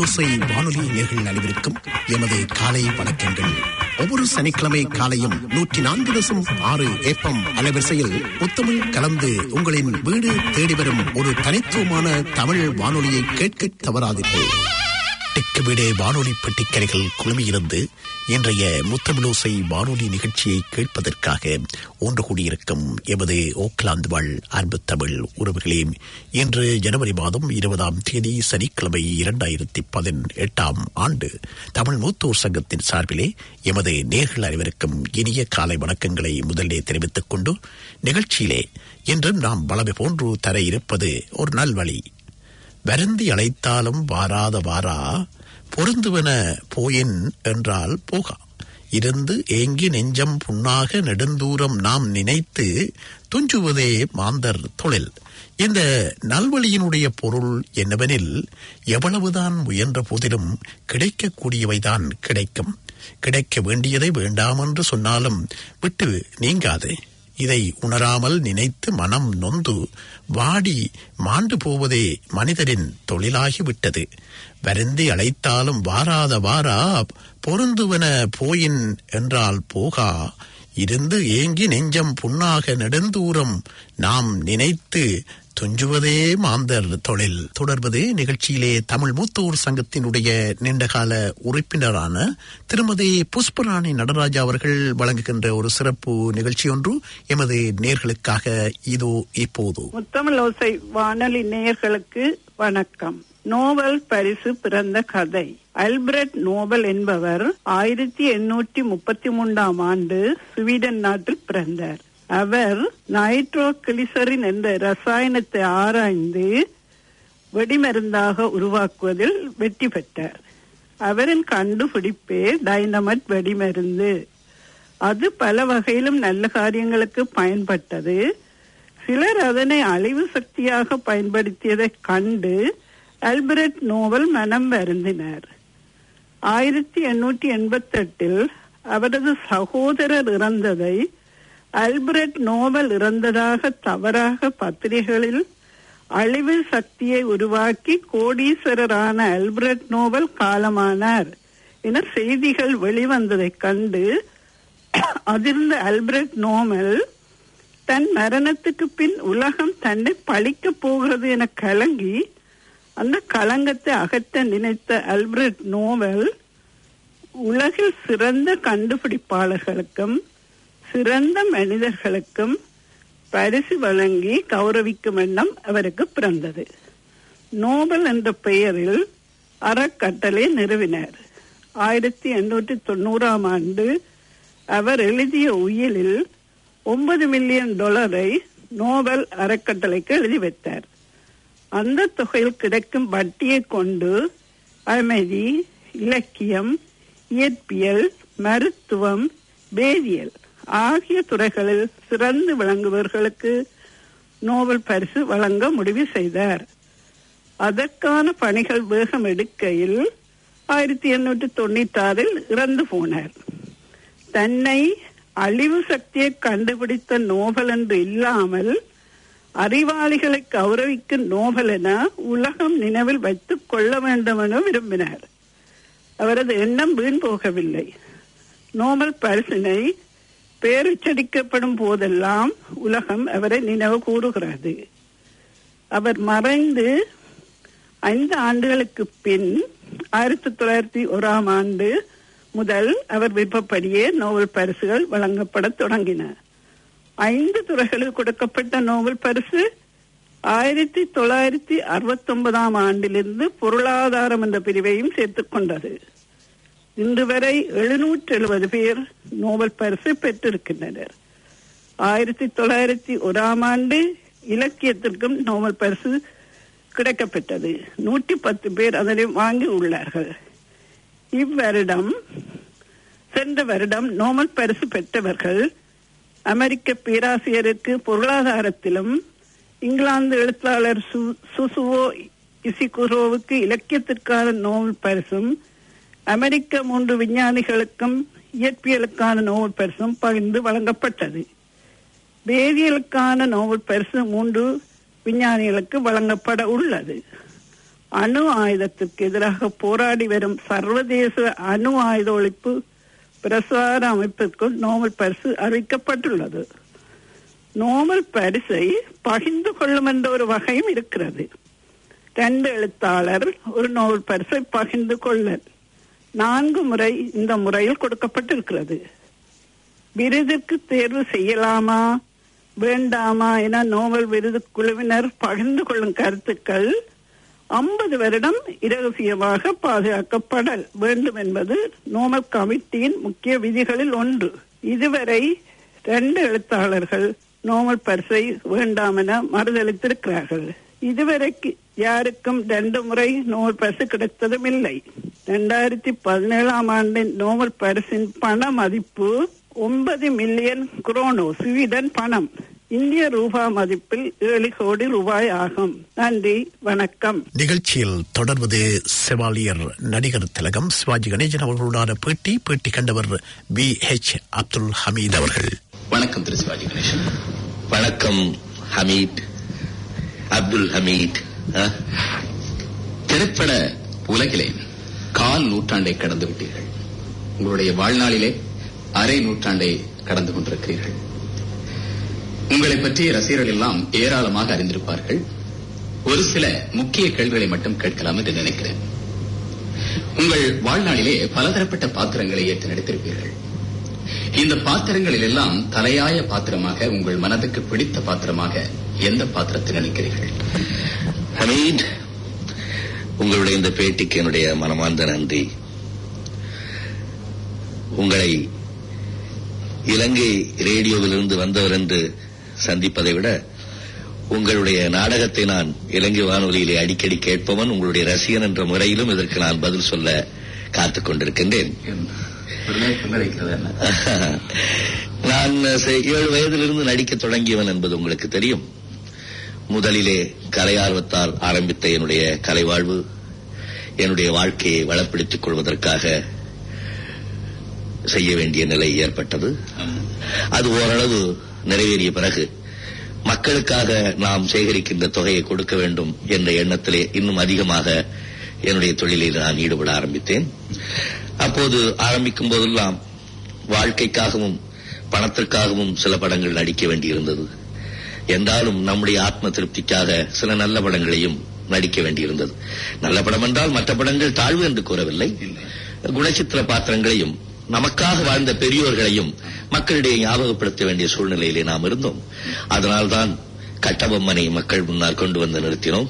தமிழோசை வானொலி நேர்கள் அனைவருக்கும் எமது காலை வணக்கங்கள் ஒவ்வொரு சனிக்கிழமை காலையும் நூற்றி நான்கு தசம் ஆறு ஏப்பம் அலைவரிசையில் முத்தமிழ் கலந்து உங்களின் வீடு தேடி வரும் ஒரு தனித்துவமான தமிழ் வானொலியை கேட்க தவறாதீர்கள் தெற்கு வீடு வானொலி பெட்டிக்கரைகள் குழுமியிருந்து இன்றைய முத்தமிழோசை வானொலி நிகழ்ச்சியை கேட்பதற்காக ஒன்று கூடியிருக்கும் எமது ஓக்லாந்து வாழ் அன்பு தமிழ் உறவுகளே இன்று ஜனவரி மாதம் இருபதாம் தேதி சனிக்கிழமை இரண்டாயிரத்தி பதினெட்டாம் ஆண்டு தமிழ் மூத்தோர் சங்கத்தின் சார்பிலே எமது நேர்கள் அனைவருக்கும் இனிய காலை வணக்கங்களை முதலே தெரிவித்துக் கொண்டு நிகழ்ச்சியிலே இன்றும் நாம் வளமை போன்று தர இருப்பது ஒரு நல்வழி வருந்தி அழைத்தாலும் வாராத வாரா பொருந்துவன போயின் என்றால் போகா இருந்து ஏங்கி நெஞ்சம் புண்ணாக நெடுந்தூரம் நாம் நினைத்து துஞ்சுவதே மாந்தர் தொழில் இந்த நல்வழியினுடைய பொருள் என்னவெனில் எவ்வளவுதான் முயன்ற போதிலும் கிடைக்கக்கூடியவைதான் கிடைக்கும் கிடைக்க வேண்டியதை வேண்டாம் என்று சொன்னாலும் விட்டு நீங்காதே இதை உணராமல் நினைத்து மனம் நொந்து வாடி மாண்டு போவதே மனிதரின் தொழிலாகிவிட்டது வருந்தி அழைத்தாலும் வாராத வாரா பொருந்துவன போயின் என்றால் போகா இருந்து ஏங்கி நெஞ்சம் புண்ணாக நெடுந்தூரம் நாம் நினைத்து துஞ்சுவதே மாந்தர் தொழில் தொடர்வது நிகழ்ச்சியிலே தமிழ் மூத்தோர் சங்கத்தினுடைய நீண்டகால உறுப்பினரான திருமதி புஷ்பராணி நடராஜா அவர்கள் வழங்குகின்ற ஒரு சிறப்பு நிகழ்ச்சி ஒன்று எமது நேர்களுக்காக இதோ இப்போது முத்தமிழ் ஓசை வானொலி நேயர்களுக்கு வணக்கம் நோபல் பரிசு பிறந்த கதை அல்பிரட் நோபல் என்பவர் ஆயிரத்தி எண்ணூற்றி முப்பத்தி மூன்றாம் ஆண்டு ஸ்வீடன் நாட்டில் பிறந்தார் அவர் நைட்ரோ கிளிசரின் என்ற ரசாயனத்தை ஆராய்ந்து வெடிமருந்தாக உருவாக்குவதில் வெற்றி பெற்றார் அவரின் கண்டுபிடிப்பே டைனமட் வெடிமருந்து அது பல வகையிலும் நல்ல காரியங்களுக்கு பயன்பட்டது சிலர் அதனை அழிவு சக்தியாக பயன்படுத்தியதை கண்டு அல்பர்ட் நோவல் மனம் வருந்தினார் ஆயிரத்தி எண்ணூற்றி எண்பத்தி எட்டில் அவரது சகோதரர் இறந்ததை அல்பர்ட் நோபல் இறந்ததாக தவறாக பத்திரிகைகளில் அழிவு சக்தியை உருவாக்கி கோடீஸ்வரரான அல்பர்ட் நோபல் காலமானார் என செய்திகள் வெளிவந்ததைக் கண்டு அதிர்ந்த அல்பர்ட் நோமல் தன் மரணத்துக்கு பின் உலகம் தன்னை பழிக்கப் போகிறது என கலங்கி அந்த களங்கத்தை அகற்ற நினைத்த அல்பர்ட் நோவல் உலகில் சிறந்த கண்டுபிடிப்பாளர்களுக்கும் சிறந்த மனிதர்களுக்கும் பரிசு வழங்கி கௌரவிக்கும் எண்ணம் அவருக்கு பிறந்தது நோபல் என்ற பெயரில் அறக்கட்டளை நிறுவினார் ஆயிரத்தி எண்ணூற்றி தொண்ணூறாம் ஆண்டு அவர் எழுதிய உயிலில் ஒன்பது மில்லியன் டாலரை நோபல் அறக்கட்டளைக்கு எழுதி வைத்தார் அந்த தொகையில் கிடைக்கும் வட்டியை கொண்டு அமைதி இலக்கியம் இயற்பியல் மருத்துவம் வேதியியல் ஆகிய துறைகளில் சிறந்து விளங்குபவர்களுக்கு நோபல் பரிசு வழங்க முடிவு செய்தார் அதற்கான பணிகள் வேகம் எடுக்கையில் ஆயிரத்தி எண்ணூற்றி தொண்ணூத்தி ஆறில் இறந்து போனார் தன்னை அழிவு சக்தியை கண்டுபிடித்த நோபல் என்று இல்லாமல் அறிவாளிகளை கௌரவிக்கும் நோபல் என உலகம் நினைவில் வைத்துக் கொள்ள வேண்டும் என விரும்பினார் அவரது எண்ணம் வீண் போகவில்லை நோபல் பரிசினை பேருச்சரிக்கப்படும் போதெல்லாம் உலகம் அவரை நினைவு கூறுகிறது அவர் மறைந்து ஐந்து ஆண்டுகளுக்கு பின் ஆயிரத்தி தொள்ளாயிரத்தி ஓராம் ஆண்டு முதல் அவர் விருப்பப்படியே நோபல் பரிசுகள் வழங்கப்பட தொடங்கின ஐந்து துறைகளில் கொடுக்கப்பட்ட நோபல் பரிசு ஆயிரத்தி தொள்ளாயிரத்தி அறுபத்தி ஒன்பதாம் ஆண்டிலிருந்து பொருளாதாரம் என்ற பிரிவையும் சேர்த்துக் கொண்டது இன்று வரை எழுநூற்றி எழுபது பேர் நோபல் பரிசு பெற்றிருக்கின்றனர் ஆயிரத்தி தொள்ளாயிரத்தி ஓராம் ஆண்டு இலக்கியத்திற்கும் நோபல் பரிசு கிடைக்கப்பெற்றது நூற்றி பத்து பேர் அதனை வாங்கி உள்ளார்கள் இவ்வருடம் சென்ற வருடம் நோபல் பரிசு பெற்றவர்கள் அமெரிக்க பேராசிரியருக்கு பொருளாதாரத்திலும் இங்கிலாந்து எழுத்தாளர் சுசுவோ இசிகுரோவுக்கு இலக்கியத்திற்கான நோபல் பரிசும் அமெரிக்க மூன்று விஞ்ஞானிகளுக்கும் இயற்பியலுக்கான நோபல் பரிசும் பகிர்ந்து வழங்கப்பட்டது வேதியியலுக்கான நோபல் பரிசு மூன்று விஞ்ஞானிகளுக்கு வழங்கப்பட உள்ளது அணு ஆயுதத்திற்கு எதிராக போராடி வரும் சர்வதேச அணு ஆயுத ஒழிப்பு பிரசார அமைப்பிற்கு நோபல் பரிசு அறிவிக்கப்பட்டுள்ளது நோபல் பரிசை பகிர்ந்து கொள்ளும் என்ற ஒரு வகையும் இருக்கிறது ரெண்டு எழுத்தாளர் ஒரு நோபல் பரிசை பகிர்ந்து கொள்ளல் நான்கு முறை இந்த முறையில் கொடுக்கப்பட்டிருக்கிறது விருதுக்கு தேர்வு செய்யலாமா வேண்டாமா என நோபல் விருது குழுவினர் பகிர்ந்து கொள்ளும் கருத்துக்கள் ஐம்பது வருடம் இரகசியமாக பாதுகாக்கப்படல் வேண்டும் என்பது நோபல் கமிட்டியின் முக்கிய விதிகளில் ஒன்று இதுவரை ரெண்டு எழுத்தாளர்கள் நோபல் பரிசை வேண்டாம் என மறுதளித்திருக்கிறார்கள் இதுவரைக்கு யாருக்கும் ரெண்டு முறை நோபல் பரிசு கிடைத்ததும் இல்லை இரண்டாயிரத்தி பதினேழாம் ஆண்டின் நோபல் பரிசின் பண மதிப்பு ஒன்பது மில்லியன் குரோனோ ஸ்வீடன் பணம் இந்திய ரூபா மதிப்பில் ஏழு கோடி ரூபாய் ஆகும் நன்றி வணக்கம் நிகழ்ச்சியில் தொடர்வது செவாலியர் நடிகர் திலகம் சிவாஜி கணேசன் அவர்களுடான பேட்டி பேட்டி கண்டவர் பி ஹெச் அப்துல் ஹமீத் அவர்கள் வணக்கம் திரு சிவாஜி கணேசன் வணக்கம் ஹமீத் அப்துல் ஹமீத் ஆ? திரைப்பட உலகிலே கால் நூற்றாண்டை கடந்து விட்டீர்கள் உங்களுடைய வாழ்நாளிலே அரை நூற்றாண்டை கடந்து கொண்டிருக்கிறீர்கள் உங்களை பற்றிய ரசிகர்கள் எல்லாம் ஏராளமாக அறிந்திருப்பார்கள் ஒரு சில முக்கிய கேள்விகளை மட்டும் கேட்கலாம் என்று நினைக்கிறேன் உங்கள் வாழ்நாளிலே பலதரப்பட்ட பாத்திரங்களை ஏற்று நடித்திருப்பீர்கள் இந்த பாத்திரங்களில் எல்லாம் தலையாய பாத்திரமாக உங்கள் மனதுக்கு பிடித்த பாத்திரமாக எந்த பாத்திரத்தை நினைக்கிறீர்கள் ஹமீத் உங்களுடைய இந்த பேட்டிக்கு என்னுடைய மனமார்ந்த நன்றி உங்களை இலங்கை ரேடியோவிலிருந்து வந்தவர் என்று சந்திப்பதை விட உங்களுடைய நாடகத்தை நான் இலங்கை வானொலியிலே அடிக்கடி கேட்பவன் உங்களுடைய ரசிகன் என்ற முறையிலும் இதற்கு நான் பதில் சொல்ல காத்துக் கொண்டிருக்கின்றேன் நான் செ- ஏழு வயதிலிருந்து நடிக்க தொடங்கியவன் என்பது உங்களுக்கு தெரியும் முதலிலே கலை ஆர்வத்தால் ஆரம்பித்த என்னுடைய கலை வாழ்வு என்னுடைய வாழ்க்கையை வளப்படுத்திக் கொள்வதற்காக செய்ய வேண்டிய நிலை ஏற்பட்டது அது ஓரளவு நிறைவேறிய பிறகு மக்களுக்காக நாம் சேகரிக்கின்ற தொகையை கொடுக்க வேண்டும் என்ற எண்ணத்திலே இன்னும் அதிகமாக என்னுடைய தொழிலில் நான் ஈடுபட ஆரம்பித்தேன் அப்போது ஆரம்பிக்கும் போதெல்லாம் வாழ்க்கைக்காகவும் பணத்திற்காகவும் சில படங்கள் நடிக்க வேண்டியிருந்தது என்றாலும் நம்முடைய ஆத்ம திருப்திக்காக சில நல்ல படங்களையும் நடிக்க வேண்டியிருந்தது நல்ல படம் என்றால் மற்ற படங்கள் தாழ்வு என்று கூறவில்லை குணச்சித்திர பாத்திரங்களையும் நமக்காக வாழ்ந்த பெரியோர்களையும் மக்களிடையே ஞாபகப்படுத்த வேண்டிய சூழ்நிலையிலே நாம் இருந்தோம் அதனால்தான் கட்டபொம்மனை மக்கள் முன்னால் கொண்டு வந்து நிறுத்தினோம்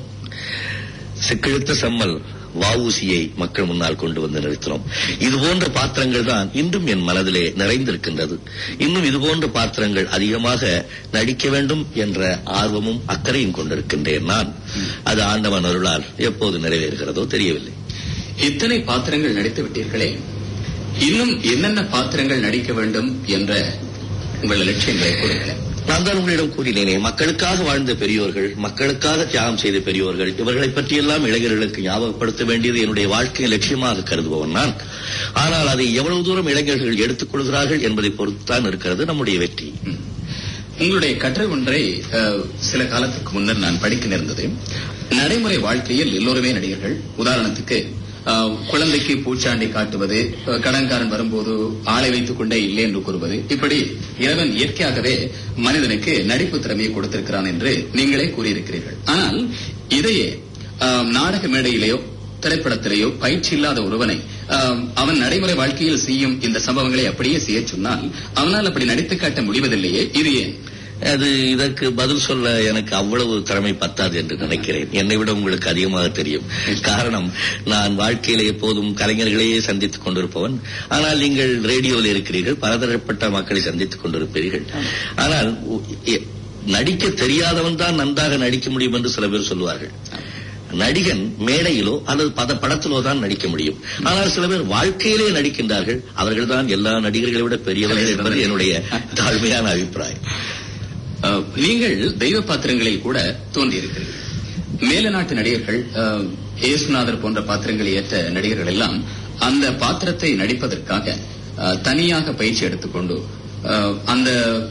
சிக்கிழுத்த செம்மல் வவுசியை மக்கள் முன்னால் கொண்டு வந்து நிறுத்தினோம் இது போன்ற பாத்திரங்கள் தான் இன்றும் என் மனதிலே நிறைந்திருக்கின்றது இன்னும் இது போன்ற பாத்திரங்கள் அதிகமாக நடிக்க வேண்டும் என்ற ஆர்வமும் அக்கறையும் கொண்டிருக்கின்றேன் நான் அது ஆண்டவன் அருளால் எப்போது நிறைவேறுகிறதோ தெரியவில்லை இத்தனை பாத்திரங்கள் நடித்து விட்டீர்களே இன்னும் என்னென்ன பாத்திரங்கள் நடிக்க வேண்டும் என்ற உங்கள் லட்சியங்களை கூறுங்களேன் நான் தான் உங்களிடம் கூறினேனே மக்களுக்காக வாழ்ந்த பெரியோர்கள் மக்களுக்காக தியாகம் செய்த பெரியோர்கள் இவர்களை பற்றியெல்லாம் இளைஞர்களுக்கு ஞாபகப்படுத்த வேண்டியது என்னுடைய வாழ்க்கை லட்சியமாக கருதுபவன் நான் ஆனால் அதை எவ்வளவு தூரம் இளைஞர்கள் எடுத்துக் கொள்கிறார்கள் என்பதை பொறுத்துத்தான் இருக்கிறது நம்முடைய வெற்றி உங்களுடைய கட்டுரை ஒன்றை அஹ், சில காலத்துக்கு முன்னர் நான் படிக்க நேர்ந்தது நடைமுறை வாழ்க்கையில் எல்லோருமே நடிகர்கள் உதாரணத்துக்கு அஹ், குழந்தைக்கு பூச்சாண்டி காட்டுவது அஹ், கடன்காரன் வரும்போது ஆளை வைத்துக் கொண்டே இல்லை என்று கூறுவது இப்படி இறைவன் இயற்கையாகவே மனிதனுக்கு நடிப்பு திறமையை கொடுத்திருக்கிறான் என்று நீங்களே கூறியிருக்கிறீர்கள் ஆனால் இதையே அஹ், நாடக மேடையிலேயோ திரைப்படத்திலேயோ பயிற்சி இல்லாத ஒருவனை ஆம், அவன் நடைமுறை வாழ்க்கையில் செய்யும் இந்த சம்பவங்களை அப்படியே செய்ய சொன்னால் அவனால் அப்படி நடித்து காட்ட முடிவதில்லையே இது ஏன் அது இதற்கு பதில் சொல்ல எனக்கு அவ்வளவு திறமை பத்தாது என்று நினைக்கிறேன் என்னை விட உங்களுக்கு அதிகமாக தெரியும் காரணம் நான் வாழ்க்கையில எப்போதும் கலைஞர்களையே சந்தித்துக் கொண்டிருப்பவன் ஆனால் நீங்கள் ரேடியோவில் இருக்கிறீர்கள் பலதரப்பட்ட மக்களை சந்தித்துக் கொண்டிருப்பீர்கள் ஆனால் உ- எ- நடிக்க தெரியாதவன் தான் நன்றாக நடிக்க முடியும் என்று சில பேர் சொல்லுவார்கள் நடிகன் மேடையிலோ அல்லது பத படத்திலோ தான் நடிக்க முடியும் ஆனால் சில பேர் வாழ்க்கையிலே நடிக்கின்றார்கள் அவர்கள் தான் எல்லா நடிகர்களை விட பெரியவர்கள் என்பது என்னுடைய தாழ்மையான அபிப்பிராயம் அஹ், நீங்கள் தெய்வ பாத்திரங்களில் கூட தோன்றியிருக்கிறீர்கள் மேல நாட்டு நடிகர்கள் அஹ், இயேசுநாதர் போன்ற பாத்திரங்களை ஏற்ற நடிகர்கள் எல்லாம் அந்த பாத்திரத்தை நடிப்பதற்காக அஹ், தனியாக பயிற்சி எடுத்துக்கொண்டு அஹ், அந்த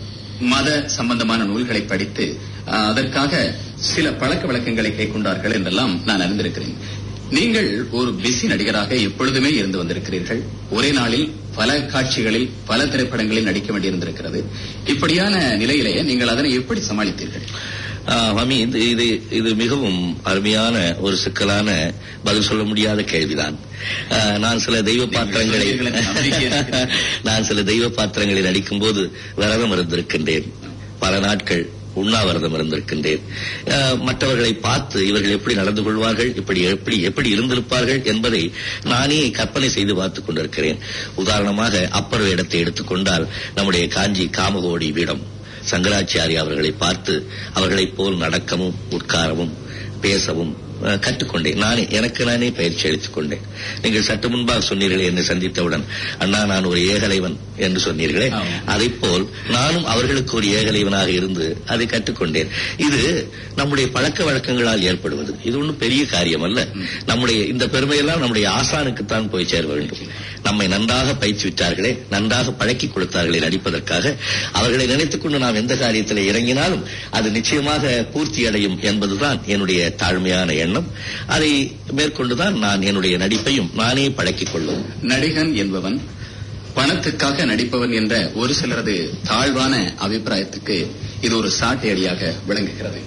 மத சம்பந்தமான நூல்களை படித்து அஹ், அதற்காக சில பழக்க வழக்கங்களை கைக்கொண்டார்கள் என்றெல்லாம் நான் அறிந்திருக்கிறேன் நீங்கள் ஒரு பிஸி நடிகராக எப்பொழுதுமே இருந்து வந்திருக்கிறீர்கள் ஒரே நாளில் பல காட்சிகளில் பல திரைப்படங்களில் நடிக்க வேண்டியிருந்திருக்கிறது இப்படியான நிலையிலே நீங்கள் அதனை எப்படி சமாளித்தீர்கள் ஆஹ், மாமி இது இது இது மிகவும் அருமையான ஒரு சிக்கலான பதில் சொல்ல முடியாத கேள்விதான் ஆஹ், நான் சில தெய்வ பாத்திரங்களை சொல்வீர்கள் என்று நம்பிக்கை இருக்கிறது. நான் சில தெய்வ பாத்திரங்களை நடிக்கும்போது விரதம் இருந்திருக்கின்றேன் பல நாட்கள் உண்ணாவிரதம் இருந்திருக்கின்றேன் ஆஹ், மற்றவர்களை பார்த்து இவர்கள் எப்படி நடந்து கொள்வார்கள் இப்படி எப்படி எப்படி இருந்திருப்பார்கள் என்பதை நானே கற்பனை செய்து பார்த்துக் கொண்டிருக்கிறேன் உதாரணமாக அப்பர் வேடத்தை எடுத்துக்கொண்டால் நம்முடைய காஞ்சி காமகோடி வீடம் சங்கராச்சாரி அவர்களை பார்த்து அவர்களைப் போல் நடக்கவும் உட்காரவும் பேசவும் அஹ், கற்றுக்கொண்டேன் நானே எனக்கு நானே பயிற்சி அளித்துக் கொண்டேன் நீங்கள் சற்று முன்பாக சொன்னீர்களே என்னை சந்தித்தவுடன் அண்ணா நான் ஒரு ஏகலைவன் என்று சொன்னீர்களே ஆமா. அதைப் போல் நானும் அவர்களுக்கு ஒரு ஏகலைவனாக இருந்து அதை கற்றுக்கொண்டேன் இது நம்முடைய பழக்க வழக்கங்களால் ஏற்படுவது இது ஒன்றும் பெரிய காரியம் அல்ல நம்முடைய இந்த பெருமையெல்லாம் நம்முடைய ஆசானுக்குத்தான் போய் சேர வேண்டும் நம்மை நன்றாக பயிற்சிவிட்டார்களே நன்றாக பழக்கி கொடுத்தார்களே நடிப்பதற்காக அவர்களை நினைத்துக் கொண்டு நாம் எந்த காரியத்தில் இறங்கினாலும் அது நிச்சயமாக பூர்த்தி அடையும் என்பதுதான் என்னுடைய தாழ்மையான எண்ணம் அதை மேற்கொண்டுதான் நான் என்னுடைய நடிப்பையும் நானே பழக்கிக் கொள்ளும் நடிகன் என்பவன் பணத்துக்காக நடிப்பவன் என்ற ஒரு சிலரது தாழ்வான அபிப்பிராயத்துக்கு இது ஒரு சாட்டையடியாக விளங்குகிறது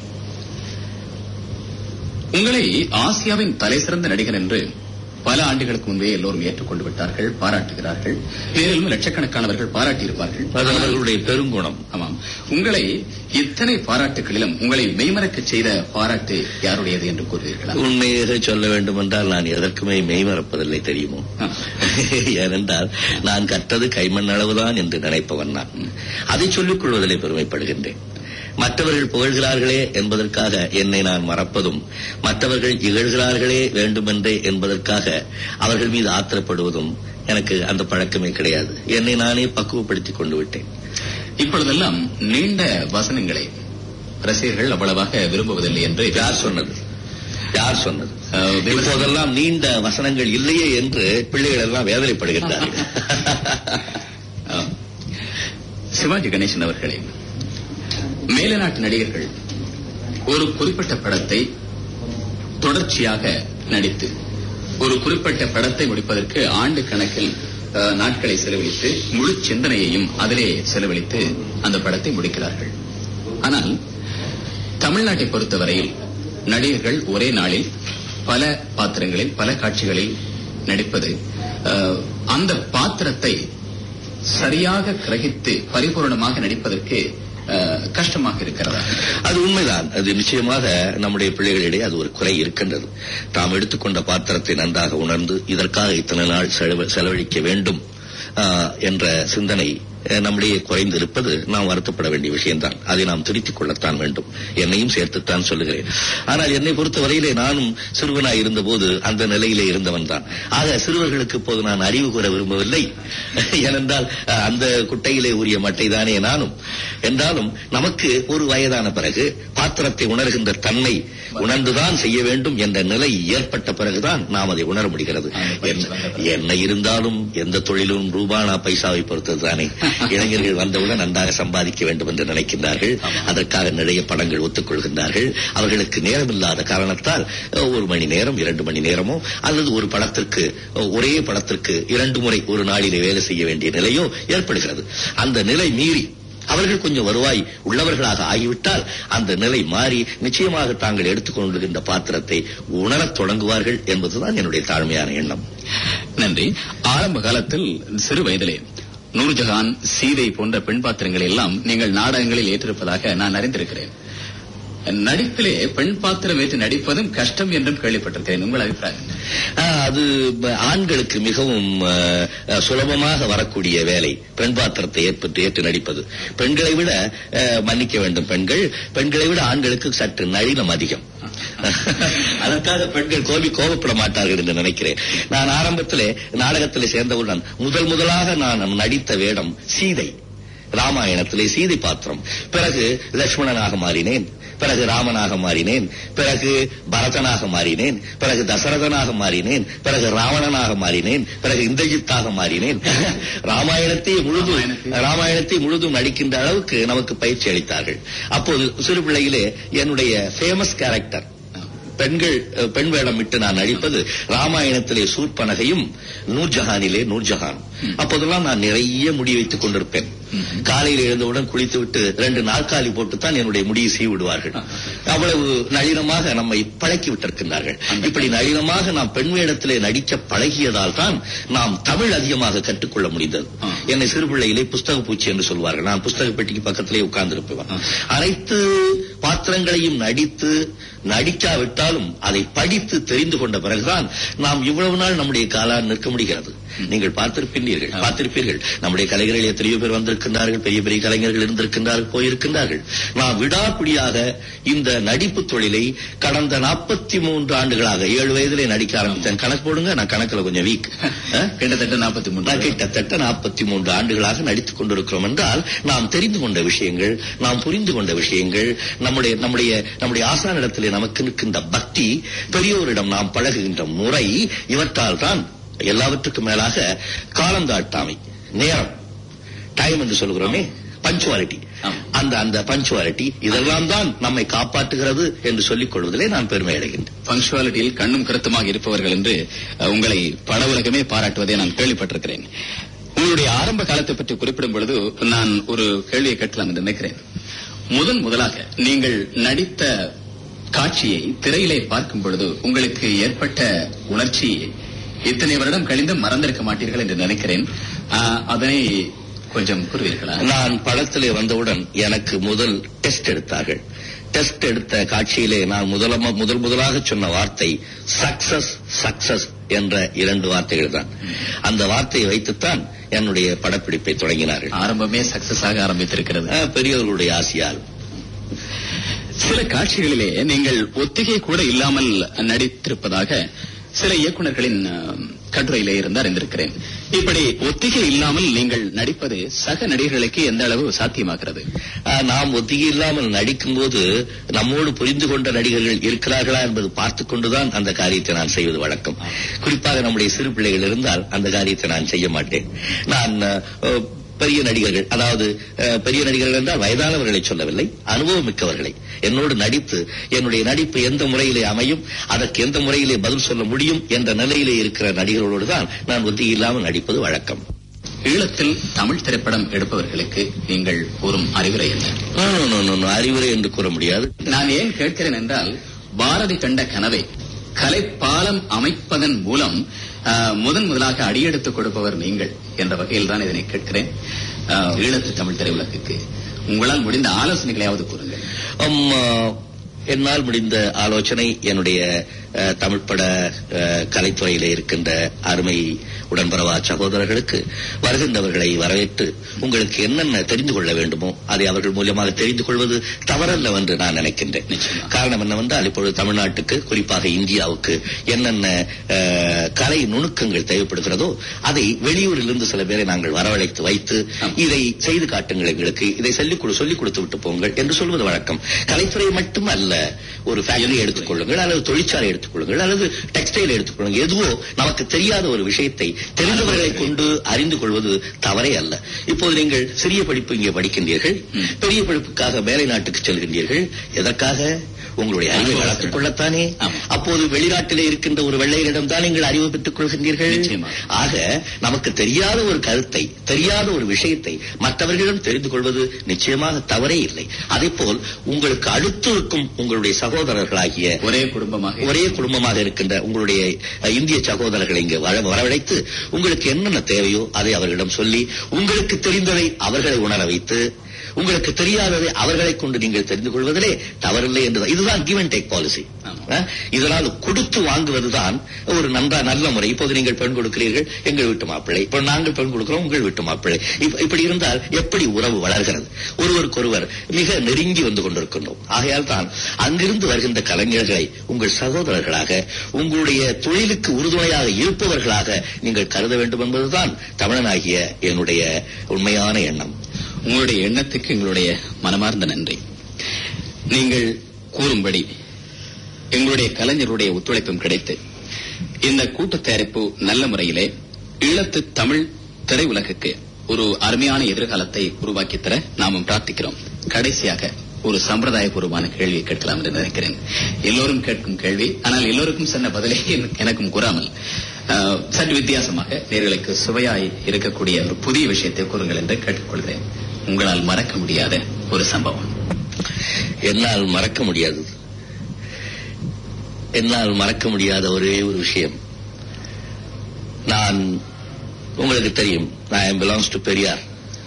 உங்களை ஆசியாவின் தலைசிறந்த நடிகர் என்று பல ஆண்டுகளுக்கு முன்பே எல்லோரும் ஏற்றுக்கொண்டு விட்டார்கள் பாராட்டுகிறார்கள் மேலும் லட்சக்கணக்கானவர்கள் பாராட்டியிருப்பார்கள் அது அவர்களுடைய பெருங்குணம் ஆமாம் உங்களை இத்தனை பாராட்டுகளிலும் உங்களை மெய்மறக்கச் செய்த பாராட்டு யாருடையது என்று கூறுவீர்களா உண்மையாக சொல்ல வேண்டும் என்றால் நான் எதற்குமே மெய்மறப்பதில்லை தெரியுமோ ஆ. ஏனென்றால் நான் கற்றது கைமண் அளவுதான் என்று நினைப்பவன் நான் அதை சொல்லிக் கொள்வதிலே பெருமைப்படுகின்றேன் மற்றவர்கள் புகழ்கிறார்களே என்பதற்காக என்னை நான் மறப்பதும் மற்றவர்கள் இகழ்கிறார்களே வேண்டுமென்றே என்பதற்காக அவர்கள் மீது ஆத்திரப்படுவதும் எனக்கு அந்த பழக்கமே கிடையாது என்னை நானே பக்குவப்படுத்திக் கொண்டு விட்டேன் இப்பொழுதெல்லாம் நீண்ட வசனங்களை ரசிகர்கள் அவ்வளவாக விரும்புவதில்லை என்று யார் சொன்னது யார் சொன்னது அஹ், விமர்சனம். இப்போதெல்லாம் நீண்ட வசனங்கள் இல்லையே என்று பிள்ளைகள் எல்லாம் வேதனைப்படுகின்றார்கள் ஆம். சிவாஜி கணேசன் அவர்களே மேலநாட்டு நடிகர்கள் ஒரு குறிப்பிட்ட படத்தை தொடர்ச்சியாக நடித்து ஒரு குறிப்பிட்ட படத்தை முடிப்பதற்கு ஆண்டு கணக்கில் அஹ், நாட்களை செலவழித்து முழு சிந்தனையையும் அதிலே செலவழித்து அந்த படத்தை முடிக்கிறார்கள் ஆனால் தமிழ்நாட்டை பொறுத்தவரையில் நடிகர்கள் ஒரே நாளில் பல பாத்திரங்களில் பல காட்சிகளில் நடிப்பது அஹ், அந்த பாத்திரத்தை சரியாக கிரகித்து பரிபூரணமாக நடிப்பதற்கு அஹ், கஷ்டமாக இருக்கிறதா அது உண்மைதான் அது நிச்சயமாக நம்முடைய பிள்ளைகளிடையே அது ஒரு குறை இருக்கின்றது தாம் எடுத்துக்கொண்ட பாத்திரத்தை நன்றாக உணர்ந்து இதற்காக இத்தனை நாள் செலவு- செலவழிக்க வேண்டும் ஆ, என்ற சிந்தனை அஹ், நம்மிடையே குறைந்திருப்பது நாம் வருத்தப்பட வேண்டிய விஷயம்தான் அதை நாம் திருத்திக் கொள்ளத்தான் வேண்டும் என்னையும் சேர்த்துத்தான் சொல்லுகிறேன் ஆனால் என்னை பொறுத்தவரையிலே நானும் சிறுவனாய் இருந்தபோது அந்த நிலையிலே இருந்தவன் தான் ஆக சிறுவர்களுக்கு இப்போது நான் அறிவு கூற விரும்பவில்லை ஏனென்றால் அஹ், அந்த குட்டையிலே உரிய மட்டைதானே நானும் என்றாலும் நமக்கு ஒரு வயதான பிறகு பாத்திரத்தை உணர்கின்ற தன்மை உணர்ந்துதான் செய்ய வேண்டும் என்ற நிலை ஏற்பட்ட பிறகுதான் நாம் அதை உணர முடிகிறது என்ன- என்ன இருந்தாலும் எந்த தொழிலும் ரூபானா பைசாவை பொறுத்தது தானே இளைஞர்கள் வந்தவுடன் நன்றாக சம்பாதிக்க வேண்டும் என்று நினைக்கின்றார்கள் அதற்காக நிறைய படங்கள் ஒத்துக்கொள்கின்றார்கள் அவர்களுக்கு நேரமில்லாத காரணத்தால் அஹ், ஒரு மணி நேரம் இரண்டு மணி நேரமோ அல்லது ஒரு படத்திற்கு அஹ், ஒரே படத்திற்கு இரண்டு முறை ஒரு நாளிலே வேலை செய்ய வேண்டிய நிலையோ ஏற்படுகிறது அந்த நிலை மீறி அவர்கள் கொஞ்சம் வருவாய் உள்ளவர்களாக ஆகிவிட்டால் அந்த நிலை மாறி நிச்சயமாக தாங்கள் எடுத்துக்கொண்டிருக்கின்ற பாத்திரத்தை உணரத் தொடங்குவார்கள் என்பதுதான் என்னுடைய தாழ்மையான எண்ணம் நன்றி ஆரம்ப காலத்தில் சிறு வயதிலே நூர்ஜஹான் சீதை போன்ற பெண் பாத்திரங்களை எல்லாம் நீங்கள் நாடகங்களில் ஏற்றிருப்பதாக நான் அறிந்திருக்கிறேன் நடிப்பிலே பெண் பாத்திரம் ஏற்று நடிப்பதும் கஷ்டம் என்றும் கேள்விப்பட்டிருக்கிறேன் உங்கள் அபிப்பிராயம் என்ன? ஆஹ், அது ப- ஆண்களுக்கு மிகவும் ஆஹ், ஆஹ், சுலபமாக வரக்கூடிய வேலை பெண் பாத்திரத்தை ஏற்பட்டு ஏற்று நடிப்பது பெண்களை விட ஆஹ், மன்னிக்க வேண்டும் பெண்கள் பெண்களை விட ஆண்களுக்கு சற்று நளினம் அதிகம் அதற்காக பெண்கள் கோபி கோபப்பட மாட்டார்கள் என்று நினைக்கிறேன் நான் ஆரம்பத்திலே நாடகத்திலே சேர்ந்தவுடன் முதல் முதலாக நான் நடித்த வேடம் சீதை ராமாயணத்திலே சீதை பாத்திரம் பிறகு லட்சுமணனாக மாறினேன் பிறகு ராமனாக மாறினேன் பிறகு பரதனாக மாறினேன் பிறகு தசரதனாக மாறினேன் பிறகு ராவணனாக மாறினேன் பிறகு இந்திரஜித்தாக மாறினேன் ராமாயணத்தை முழுதும் ராமாயணத்தை முழுதும் நடிக்கின்ற அளவுக்கு நமக்கு பயிற்சி அளித்தார்கள் அப்போது சிறு பிள்ளையிலே என்னுடைய ஃபேமஸ் கேரக்டர் பெண்கள் அஹ், பெண் வேடம் விட்டு நான் நடிப்பது ராமாயணத்திலே சூர்பனகையும் நூர்ஜஹானிலே நூர்ஜஹான் அப்போதெல்லாம் நான் நிறைய முடி வைத்துக் கொண்டிருப்பேன் காலையில் எழுந்தவுடன் குளித்து விட்டு ரெண்டு நாற்காலி போட்டுத்தான் என்னுடைய முடியை சீவி விடுவார்கள் அவ்வளவு நளினமாக நம்மை பழக்கி விட்டிருக்கின்றார்கள் இப்படி நளினமாக நாம் பெண் வேடத்திலே நடிக்க பழகியதால் தான் நாம் தமிழ் அதிகமாக கற்றுக்கொள்ள முடிந்தது ஆ. என்னை சிறு பிள்ளையிலே புஸ்தக பூச்சி என்று சொல்வார்கள் நான் புஸ்தக பெட்டிக்கு பக்கத்திலே உட்கார்ந்திருப்பேன் ஆ. அனைத்து பாத்திரங்களையும் நடித்து நடிக்காவிட்டாலும் அதை படித்து தெரிந்து கொண்ட பிறகுதான் நாம் இவ்வளவு நாள் நம்முடைய காலால் நிற்க முடிகிறது நீங்கள் பார்த்திருப்பீர்கள் ஆ. பார்த்திருப்பீர்கள் நம்முடைய கலைஞர்கள் எத்தனையோ பேர் வந்திருக்கின்றார்கள் பெரிய பெரிய கலைஞர்கள் இருந்திருக்கின்றார்கள் போயிருக்கின்றார்கள் நாம் விடாப்பிடியாக இந்த நடிப்பு தொழிலை கடந்த நாற்பத்தி மூன்று ஆண்டுகளாக ஏழு வயதிலே நடிக்க ஆரம்பித்தேன் கணக்கு போடுங்க நான் கணக்குல கொஞ்சம் வீக் கிட்டத்தட்ட நாற்பத்தி மூன்று நான் கிட்டத்தட்ட நாற்பத்தி மூன்று ஆண்டுகளாக நடித்துக் கொண்டிருக்கிறோம் என்றால் நாம் தெரிந்து கொண்ட விஷயங்கள் நாம் புரிந்து கொண்ட விஷயங்கள் நம்முடைய நம்முடைய நம்முடைய ஆசானிடத்திலே நமக்கு நிற்கின்ற பக்தி பெரியோரிடம் நாம் பழகுகின்ற முறை இவற்றால் தான் எல்லாவற்றுக்கும் மேலாக காலந்தாட்டாமை நேரம் டைம் என்று சொல்கிறோமே பஞ்சுவாலிட்டி ஆம். அந்த அந்த பஞ்சுவாலிட்டி இதெல்லாம் தான் நம்மை காப்பாற்றுகிறது என்று சொல்லிக் கொள்வதிலே நான் பெருமை அடைகின்றேன் பங்க்சுவாலிட்டியில் கண்ணும் கருத்துமாக இருப்பவர்கள் என்று அஹ், உங்களை பட உலகமே பாராட்டுவதை நான் கேள்விப்பட்டிருக்கிறேன் உங்களுடைய ஆரம்ப காலத்தை பற்றி குறிப்பிடும் பொழுது நான் ஒரு கேள்வியை கேட்கலாம் என்று நினைக்கிறேன் முதன் முதலாக நீங்கள் நடித்த காட்சியை திரையிலே பார்க்கும் பொழுது உங்களுக்கு ஏற்பட்ட உணர்ச்சி இத்தனை வருடம் கழிந்து மறந்திருக்க மாட்டீர்கள் என்று நினைக்கிறேன் அஹ், அதனை கொஞ்சம் கூறுவீர்களா நான் படத்திலே வந்தவுடன் எனக்கு முதல் டெஸ்ட் எடுத்தார்கள் டெஸ்ட் எடுத்த காட்சியிலே நான் முதலமா முதல் முதலாக சொன்ன வார்த்தை சக்சஸ் சக்சஸ் என்ற இரண்டு வார்த்தைகள் தான் அந்த வார்த்தையை வைத்துத்தான் என்னுடைய படப்பிடிப்பை தொடங்கினார்கள் ஆரம்பமே சக்சஸ் ஆக ஆரம்பித்திருக்கிறது அஹ், பெரியவர்களுடைய ஆசையால் சில காட்சிகளிலே நீங்கள் ஒத்திகை கூட இல்லாமல் நடித்திருப்பதாக சில இயக்குனர்களின் அஹ், கட்டுரையிலே இருந்து அறிந்திருக்கிறேன் இப்படி ஒத்திகை இல்லாமல் நீங்கள் நடிப்பது சக நடிகர்களுக்கு எந்த அளவு சாத்தியமாகிறது அஹ், நாம் ஒத்திகை இல்லாமல் நடிக்கும்போது நம்மோடு புரிந்து கொண்ட நடிகர்கள் இருக்கிறார்களா என்பது பார்த்துக் கொண்டுதான் அந்த காரியத்தை நான் செய்வது வழக்கம் குறிப்பாக நம்முடைய சிறு பிள்ளைகள் இருந்தால் அந்த காரியத்தை நான் செய்ய மாட்டேன் நான் அஹ், பெரிய நடிகர்கள் அதாவது அஹ், பெரிய நடிகர்கள் என்றால் வயதானவர்களை சொல்லவில்லை அனுபவம் மிக்கவர்களை என்னோடு நடித்து என்னுடைய நடிப்பு எந்த முறையிலே அமையும் அதற்கு எந்த முறையிலே பதில் சொல்ல முடியும் என்ற நிலையிலே இருக்கிற நடிகர்களோடு தான் நான் ஒத்திகை இல்லாமல் நடிப்பது வழக்கம் ஈழத்தில் தமிழ் திரைப்படம் எடுப்பவர்களுக்கு நீங்கள் கூறும் அறிவுரை என்ன No, no, no, no, no, அறிவுரை என்று கூற முடியாது நான் ஏன் கேட்கிறேன் என்றால் பாரதி கண்ட கனவை கலைப்பாலம் அமைப்பதன் மூலம் அஹ், முதன் முதலாக அடியெடுத்துக் கொடுப்பவர் நீங்கள் என்ற வகையில் தான் இதனை கேட்கிறேன் அஹ், ஈழத்து தமிழ் திரையுலகுக்கு உங்களால் முடிந்த ஆலோசனைகளையாவது கூறுங்கள் அம்மா, என்னால் முடிந்த ஆலோசனை என்னுடைய அஹ், தமிழ் பட அஹ், கலைத்துறையிலே இருக்கின்ற அருமை உடன்பரவா சகோதரர்களுக்கு வருகின்றவர்களை வரவேற்று உங்களுக்கு என்னென்ன தெரிந்து கொள்ள வேண்டுமோ அதை அவர்கள் மூலியமாக தெரிந்து கொள்வது தவறல்ல என்று நான் நினைக்கின்றேன் நிச்சயமா. காரணம் என்னவென்றால் இப்பொழுது தமிழ்நாட்டுக்கு குறிப்பாக இந்தியாவுக்கு என்னென்ன அஹ், கலை நுணுக்கங்கள் தேவைப்படுகிறதோ அதை வெளியூரிலிருந்து சில பேரை நாங்கள் வரவழைத்து வைத்து ஆம். இதை செய்து காட்டுங்கள் எங்களுக்கு இதை சொல்லிக் கொடு சொல்லிக் கொடுத்து விட்டு போங்கள் என்று சொல்வது வழக்கம் கலைத்துறை மட்டுமல்ல ஒரு ஃபேக்டரி எடுத்துக்கொள்ளுங்கள் அல்லது தொழிற்சாலை எடுத்துக்கொள்ளுங்கள் அல்லது டெக்ஸ்டைல் எடுத்துக்கொள்ளுங்கள் எதுவோ நமக்கு தெரியாத ஒரு விஷயத்தை தெரிந்தவர்களை கொண்டு அறிந்து கொள்வது தவறே அல்ல இப்போது நீங்கள் சிறிய படிப்பு இங்கே படிக்கின்றீர்கள் ம். பெரிய படிப்புக்காக மேலை நாட்டுக்கு செல்கின்றீர்கள் எதற்காக உங்களுடைய அறிவை அனுபவம் வளர்த்துக் கொள்ளத்தானே ஆமா. அப்போது வெளிநாட்டிலே இருக்கின்ற ஒரு வெள்ளையரிடம் தான் நீங்கள் அறிவு பெற்றுக் கொள்கின்றீர்கள் நிச்சயமா. ஆக நமக்கு தெரியாத ஒரு கருத்தை தெரியாத ஒரு விஷயத்தை மற்றவர்களிடம் தெரிந்து கொள்வது நிச்சயமாக தவறே இல்லை அதேபோல் உங்களுக்கு அடுத்து இருக்கும் உங்களுடைய சகோதரர்களாகிய ஒரே குடும்பமாக ஒரே குடும்பமாக இருக்கின்ற உங்களுடைய அஹ், இந்திய சகோதரர்களை இங்கு வர- வரவழைத்து உங்களுக்கு என்னென்ன தேவையோ அதை அவர்களிடம் சொல்லி உங்களுக்கு தெரிந்ததை அவர்களை உணர வைத்து உங்களுக்கு தெரியாததை அவர்களை கொண்டு நீங்கள் தெரிந்து கொள்வதிலே தவறில்லை என்று இதுதான் கிவ் அண்ட் டேக் பாலிசி ஆமா. இதனால் கொடுத்து வாங்குவதுதான் ஒரு நன்றா நல்ல முறை இப்போது நீங்கள் பெண் கொடுக்கிறீர்கள் எங்கள் வீட்டு மாப்பிள்ளை இப்போ நாங்கள் பெண் கொடுக்கிறோம் உங்கள் வீட்டு மாப்பிள்ளை இப்ப- இப்படி இருந்தால் எப்படி உறவு வளர்கிறது ஒருவருக்கொருவர் மிக நெருங்கி வந்து கொண்டிருக்கின்றோம் ஆகையால் தான் அங்கிருந்து வருகின்ற கலைஞர்களை உங்கள் சகோதரர்களாக உங்களுடைய தொழிலுக்கு உறுதுணையாக இருப்பவர்களாக நீங்கள் கருத வேண்டும் என்பதுதான் தமிழனாகிய என்னுடைய உண்மையான எண்ணம் உங்களுடைய எண்ணத்துக்கு எங்களுடைய மனமார்ந்த நன்றி நீங்கள் கூறும்படி எங்களுடைய கலைஞருடைய ஒத்துழைப்பும் கிடைத்து இந்த கூட்டு தயாரிப்பு நல்ல முறையிலே ஈழத்து தமிழ் திரையுலகுக்கு ஒரு அருமையான எதிர்காலத்தை உருவாக்கித் தர நாமும் பிரார்த்திக்கிறோம் கடைசியாக ஒரு சம்பிரதாயபூர்வமான கேள்வியை கேட்கலாம் என்று நினைக்கிறேன் எல்லோரும் கேட்கும் கேள்வி ஆனால் எல்லோருக்கும் சொன்ன பதிலை எனக்கும் கூறாமல் அஹ், சற்று வித்தியாசமாக நேர்களுக்கு சுவையாய் இருக்கக்கூடிய ஒரு புதிய விஷயத்தை கூறுங்கள் என்று கேட்டுக்கொள்கிறேன் உங்களால் மறக்க முடியாத ஒரு சம்பவம் என்னால் மறக்க முடியாதது என்னால் மறக்க முடியாத ஒரே ஒரு விஷயம் நான் உங்களுக்கு தெரியும் நான் belongs to Periyar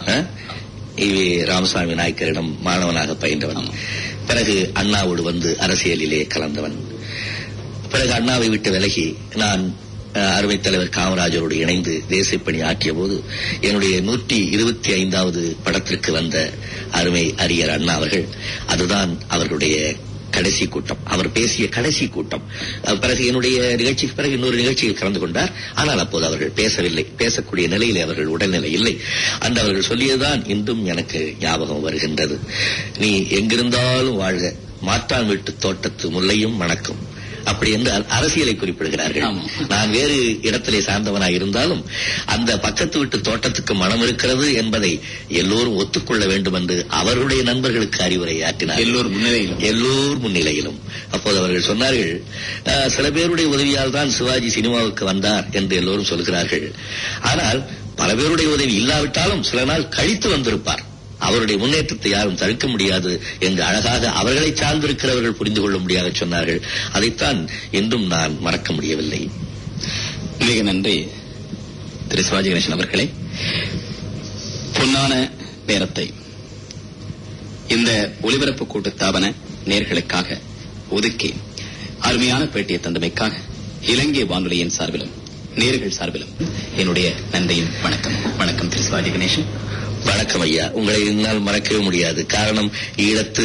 E V Ramasamy நாயக்கரிடம் மாணவனாக பயின்றவன் பிறகு அண்ணாவோடு வந்து அரசியலிலே கலந்தவன் பிறகு அண்ணாவை விட்டு விலகி நான் அஹ், அருமைத் தலைவர் காமராஜரோடு இணைந்து தேசியப்பணி ஆற்றிய போது என்னுடைய நூற்றி இருபத்தி ஐந்தாவது படத்திற்கு வந்த அருமை அரியர் அண்ணா அவர்கள் அதுதான் அவர்களுடைய கடைசி கூட்டம் அவர் பேசிய கடைசி கூட்டம் அஹ், பிறகு என்னுடைய நிகழ்ச்சிக்கு பிறகு இன்னொரு நிகழ்ச்சியில் கலந்து கொண்டார் ஆனால் அப்போது அவர்கள் பேசவில்லை பேசக்கூடிய நிலையிலே அவர்கள் உடல்நிலை இல்லை அந்த அவர்கள் சொல்லியதுதான் இன்றும் எனக்கு ஞாபகம் வருகின்றது நீ எங்கிருந்தாலும் வாழ்க மாற்றான் வீட்டு தோட்டத்து முல்லையும் மணக்கும் அப்படி என்று அ- அரசியலை குறிப்பிடுகிறார்கள் ஆமாம். நான் வேறு இடத்திலே சார்ந்தவனாய் இருந்தாலும் அந்த பக்கத்து வீட்டு தோட்டத்துக்கு மனம் இருக்கிறது என்பதை எல்லோரும் ஒத்துக்கொள்ள வேண்டும் என்று அவர்களுடைய நண்பர்களுக்கு அறிவுரை ஆற்றினார் எல்லோர் முன்னிலையிலும் எல்லோர் முன்னிலையிலும் அப்போது அவர்கள் சொன்னார்கள் "அஹ், சில பேருடைய உதவியால் தான் சிவாஜி சினிமாவுக்கு வந்தார் என்று எல்லோரும் சொல்கிறார்கள் ஆனால் பல பேருடைய உதவி இல்லாவிட்டாலும் சில நாள் கழித்து வந்திருப்பார் அவருடைய முன்னேற்றத்தை யாரும் தடுக்க முடியாது என்று அழகாக அவர்களை சார்ந்திருக்கிறவர்கள் புரிந்து கொள்ளும்படியாக சொன்னார்கள் அதைத்தான் இன்றும் நான் மறக்க முடியவில்லை மிக நன்றி திரு சிவாஜி கணேசன் அவர்களே பொன்னான நேரத்தை இந்த ஒலிபரப்பு கூட்டு ஸ்தாபன நேர்களுக்காக ஒதுக்கி அருமையான பேட்டியை தந்தமைக்காக இலங்கை வானொலியின் சார்பிலும் நேர்கள் சார்பிலும் என்னுடைய நன்றியும் வணக்கம் வணக்கம் திரு சிவாஜி கணேசன் வணக்கம் ஐயா உங்களை என்னால் மறக்கவே முடியாது காரணம் ஈழத்து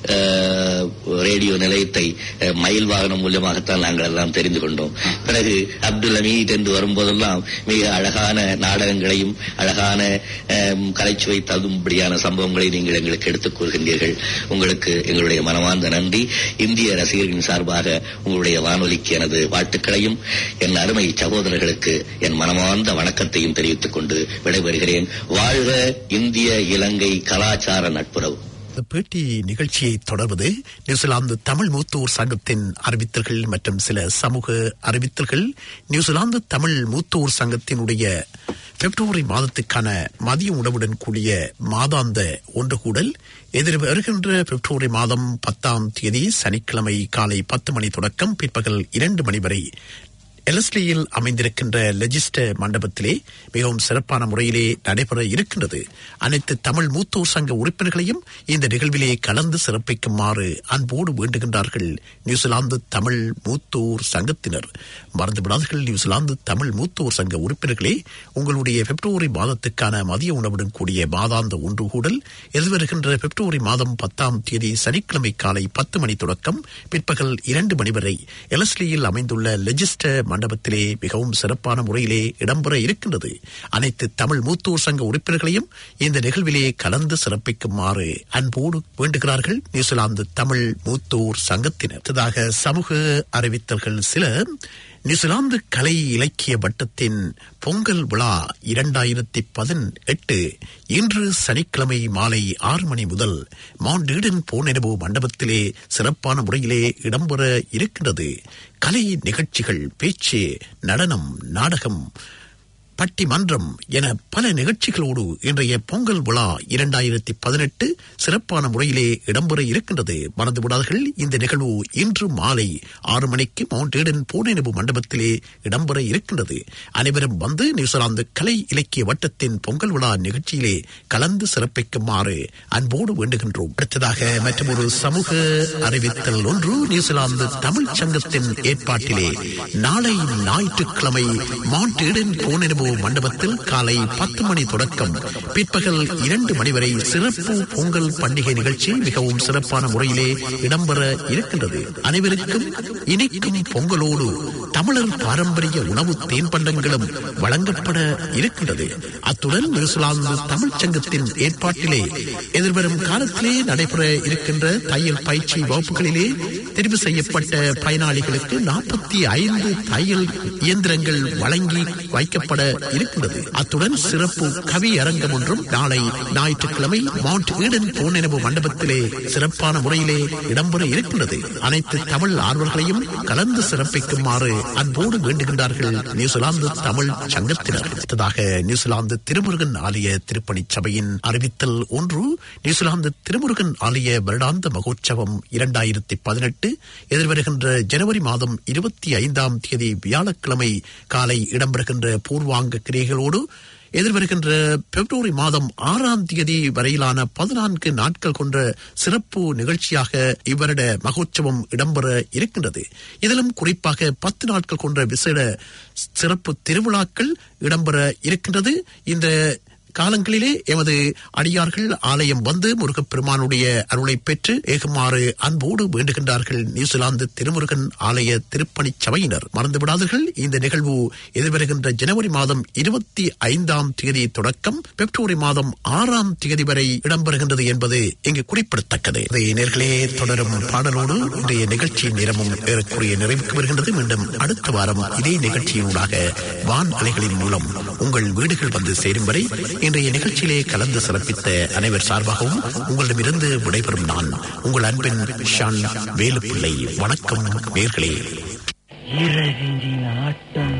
அஹ், ரேடியோ நிலையத்தை அஹ், மயில் வாகனம் மூலமாகத்தான் நாங்கள் எல்லாம் தெரிந்து கொண்டோம் பிறகு அப்துல் அமீத் என்று வரும்போதெல்லாம் மிக அழகான நாடகங்களையும் அழகான அஹ், கலைச்சுவை தகும்படியான சம்பவங்களை நீங்கள் எங்களுக்கு எடுத்துக் கூறுகின்றீர்கள் உங்களுக்கு எங்களுடைய மனமார்ந்த நன்றி இந்திய ரசிகர்களின் சார்பாக உங்களுடைய வானொலிக்கு எனது வாழ்த்துக்களையும் என் அருமை சகோதரர்களுக்கு என் மனமார்ந்த வணக்கத்தையும் தெரிவித்துக் கொண்டு விடைபெறுகிறேன் வாழ்க இந்திய இலங்கை கலாச்சார நட்புறவு இந்த பேட்டி நிகழ்ச்சியை தொடர்வது நியூசிலாந்து தமிழ் மூத்தோர் சங்கத்தின் அறிவித்தல்கள் மற்றும் சில சமூக அறிவித்தல்கள் நியூசிலாந்து தமிழ் மூத்தோர் சங்கத்தினுடைய பிப்ரவரி மாதத்துக்கான மதிய உணவுடன் கூடிய மாதாந்த ஒன்று கூடல் எதிர் வருகின்ற பிப்ரவரி மாதம் பத்தாம் தேதி சனிக்கிழமை காலை பத்து மணி தொடக்கம் பிற்பகல் இரண்டு மணி வரை எலஸ்லியில் அமைந்திருக்கின்ற லெஜிஸ்டர் மண்டபத்திலே மிகவும் சிறப்பான முறையிலே நடைபெற இருக்கின்றது அனைத்து தமிழ் மூத்தோர் சங்க உறுப்பினர்களையும் இந்த நிகழ்விலே கலந்து சிறப்பிக்குமாறு அன்போடு வேண்டுகின்றார்கள் நியூசிலாந்து தமிழ் மூத்தோர் சங்கத்தினர் மறந்துவிடாதீர்கள் நியூசிலாந்து தமிழ் மூத்தோர் சங்க உறுப்பினர்களே உங்களுடைய பிப்ரவரி மாதத்துக்கான மதிய உணவுடன் கூடிய மாதாந்த ஒன்று கூடல் எதிர்வருகின்ற பிப்ரவரி மாதம் பத்தாம் தேதி சனிக்கிழமை காலை பத்து மணி தொடக்கம் பிற்பகல் இரண்டு மணி வரை எலஸ்லியில் அமைந்துள்ள லெஜிஸ்டர் மண்டபத்திலே மிகவும் சிறப்பான முறையிலே இடம்பெற இருக்கின்றது அனைத்து தமிழ் மூத்தோர் சங்க உறுப்பினர்களையும் இந்த நிகழ்விலே கலந்து சிறப்பிக்குமாறு அன்போடு வேண்டுகிறார்கள் நியூசிலாந்து தமிழ் மூத்தோர் சங்கத்தினர் அடுத்ததாக சமூக அறிவித்தல்கள் சில நியூசிலாந்து கலை இலக்கிய வட்டத்தின் பொங்கல் விழா இரண்டாயிரத்தி பதினெட்டு இன்று சனிக்கிழமை மாலை ஆறு மணி முதல் மவுண்ட் ஈடன் போனெனவோ மண்டபத்திலே சிறப்பான முறையிலே இடம்பெற இருக்கின்றது கலை நிகழ்ச்சிகள் பேச்சு நடனம் நாடகம் பட்டிமன்றம் என பல நிகழ்ச்சிகளோடு இன்றைய பொங்கல் விழா இரண்டாயிரத்தி பதினெட்டு சிறப்பான முறையிலே இடம்பெற இருக்கின்றது மறந்துவிடாதீர்கள் இந்த நிகழ்வு இன்று மாலை ஆறு மணிக்கு மவுண்ட் ஈடன் பூனெனவு மண்டபத்திலே இடம்பெற இருக்கின்றது அனைவரும் வந்து நியூசிலாந்து கலை இலக்கிய வட்டத்தின் பொங்கல் விழா நிகழ்ச்சியிலே கலந்து சிறப்பிக்குமாறு அன்போடு வேண்டுகின்றோம் அடுத்ததாக மற்றொரு சமூக அறிவித்தல் ஒன்று நியூசிலாந்து தமிழ் சங்கத்தின் ஏற்பாட்டிலே நாளை ஞாயிற்றுக்கிழமை மவுண்ட் ஈடன் பூனெனவு மண்டபத்தில் காலை பத்து மணி தொடக்கம் பிற்பகல் இரண்டு மணி வரை சிறப்பு பொங்கல் பண்டிகை நிகழ்ச்சி மிகவும் சிறப்பான முறையிலே இடம்பெற இருக்கின்றது அனைவருக்கும் இனிக்கும் பொங்கலோடு தமிழர் பாரம்பரிய உணவு தேன்பண்டங்களும் வழங்கப்பட இருக்கின்றது அத்துடன் நியூசிலாந்து தமிழ்ச் சங்கத்தின் ஏற்பாட்டிலே எதிர்வரும் காலத்திலே நடைபெற இருக்கின்ற தையல் பயிற்சி வகுப்புகளிலே தெரிவு செய்யப்பட்ட பயனாளிகளுக்கு நாற்பத்தி ஐந்து தையல் இயந்திரங்கள் வழங்கி வைக்கப்பட இருக்கின்றது அத்துடன் சிறப்பு கவி அரங்கம் ஒன்றும் நாளை ஞாயிற்றுக்கிழமை மவுண்ட் ஈடன் பூநினைவு மண்டபத்திலே சிறப்பான முறையிலே இடம்பெற இருக்கின்றது அனைத்து தமிழ் ஆர்வர்களையும் கலந்து சிறப்பிக்குமாறு அன்போடு வேண்டுகின்றார்கள் நியூசிலாந்து தமிழ் சங்கத்தினர் அடுத்ததாக நியூசிலாந்து திருமுருகன் ஆலய திருப்பணி சபையின் அறிவித்தல் ஒன்று நியூசிலாந்து திருமுருகன் ஆலய வருடாந்த மகோற்சவம் இரண்டாயிரத்தி பதினெட்டு எதிர்வருகின்ற ஜனவரி மாதம் இருபத்தி ஐந்தாம் தேதி வியாழக்கிழமை காலை இடம்பெறுகின்ற பூர்வாங்க கிரியைகளோடு எதிர்வருகின்ற பிப்ரவரி மாதம் ஆறாம் தேதி வரையிலான பதினான்கு நாட்கள் கொண்ட சிறப்பு நிகழ்ச்சியாக இவ்வருட மகோற்சவம் இடம்பெற இருக்கின்றது இதிலும் குறிப்பாக பத்து நாட்கள் கொண்ட விசேட சிறப்பு திருவிழாக்கள் இடம்பெற இருக்கின்றது இந்த காலங்களிலே எமது அடியார்கள் ஆலயம் வந்து முருகப்பெருமானுடைய அருளை பெற்று ஏகுமாறு அன்போடு வேண்டுகின்றார்கள் நியூசிலாந்து திருமுருகன் ஆலய திருப்பணி சபையினர் மறந்துவிடாதீர்கள் இந்த நிகழ்வு எதிர்வருகின்ற ஜனவரி மாதம் இருபத்தி ஐந்தாம் தேதி தொடக்கம் பிப்ரவரி மாதம் ஆறாம் தேதி வரை இடம்பெறுகின்றது என்பது இங்கு குறிப்பிடத்தக்கது இதை நேர்களே தொடரும் பாடலோடு இன்றைய நிகழ்ச்சியின் நேரமும் ஏறக்குறைய நிறைவுக்கு வருகின்றது மீண்டும் அடுத்த வாரம் இதே நிகழ்ச்சியினூடாக வான் அலைகளின் மூலம் உங்கள் வீடுகள் வந்து சேரும் வரை இன்றைய நிகழ்ச்சியிலே கலந்து சிறப்பித்த அனைவர் சார்பாகவும் உங்களிடமிருந்து விடைபெறும் நான் உங்கள் அன்பின் ஷான் வேலுப்பிள்ளை வணக்கம் நேர்களே இரவின் ஆட்டம்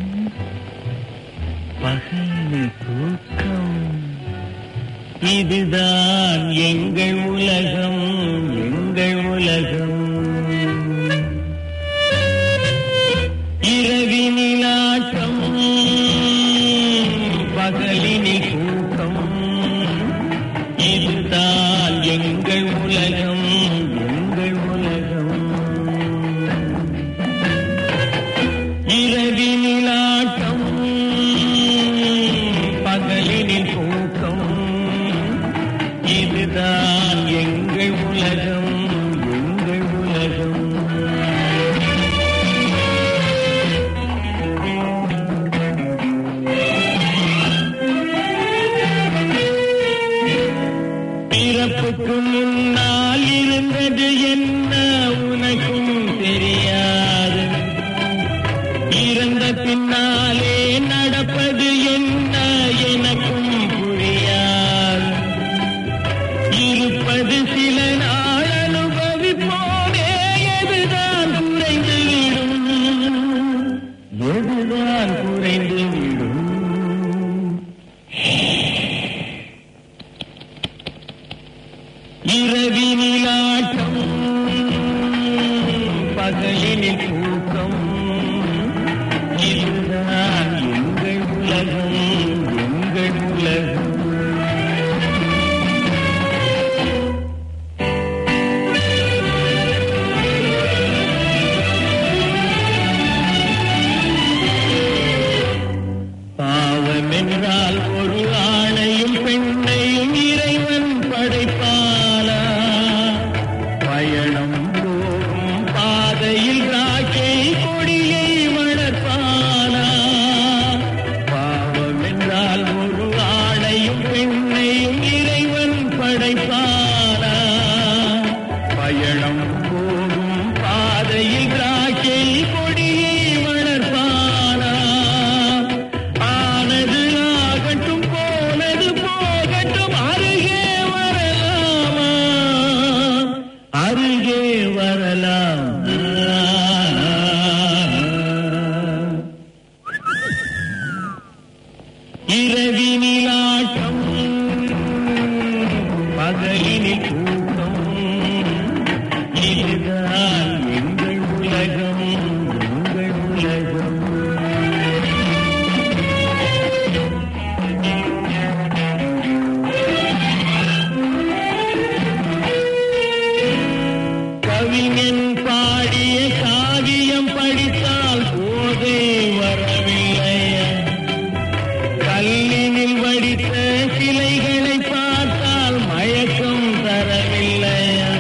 பகலில் தூக்கம் இதுதான் எங்கள் உலகம் எங்கள் உலகம் இரவினில் ஆட்டம் பகலினில் தூக்கம் இதுதான் எங்கள் உலகம் எங்கள் உலகம் இரவினில் ஆட்டம் பகலினில் தூக்கம் இதுதான் எங்கள் உலகம் எங்கள் உலகம் பிறப்புக்கு முன்னால் இருந்தது என்ன உனக்கும் தெரியாது இறந்த பின்னாலே நடப்பது என்ன எனக்கும் புரியாது இருப்பது சில நாள் அனுபவிப்போமே எதுதான் குறைந்துவிடும் எதுதான் குறைந்துவிடும் இரவினில் ஆட்டம் பகலினில் தூக்கம் இதுதான் எங்கள் உலகம் எங்கள் உலகம் பாவம் என்றால் ஒரு ஆணையும் பெண்ணையும் இறைவன் படைப்பானா பயணம் போகும் பாதையில் ராக்கை கொடியை வளர்ப்பானா பாவம் என்றால் ஒரு ஆணையும் பெண்ணையும் இறைவன் படைப்பானா பயணம் போகும் பாதையில் ராக்கை கொடியை வளர்ப்பானா ஆனது ஆகட்டும் போனது போகட்டும் அருகே வரலாமா அருகே வரலாம் இரவினில் ஆட்டம் பகலினில் தூக்கம் இதுதான் எங்கள் உலகம் எங்கள் உலகம் கவிஞன் பாடிய காவியம் படித்தால் போதே வரவில்லையா கல்லினில் வடித்த சிலைகளை பார்த்தால் மயக்கம் தரவில்லையா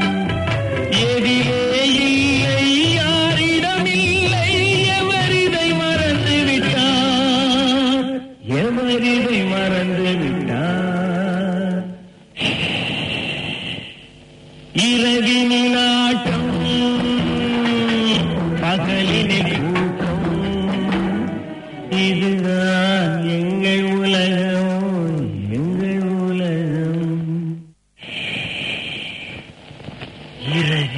எதிலே இல்லை யாரிடம் இல்லை எவரிதை மறந்து விட்டார் எவரிதை மறந்து விட்டார் இரவினில் ஆட்டம் பகலினில் கூட்டம் இதுதான் எங்கள் உலகம் எங்கள் உலகம் இரவி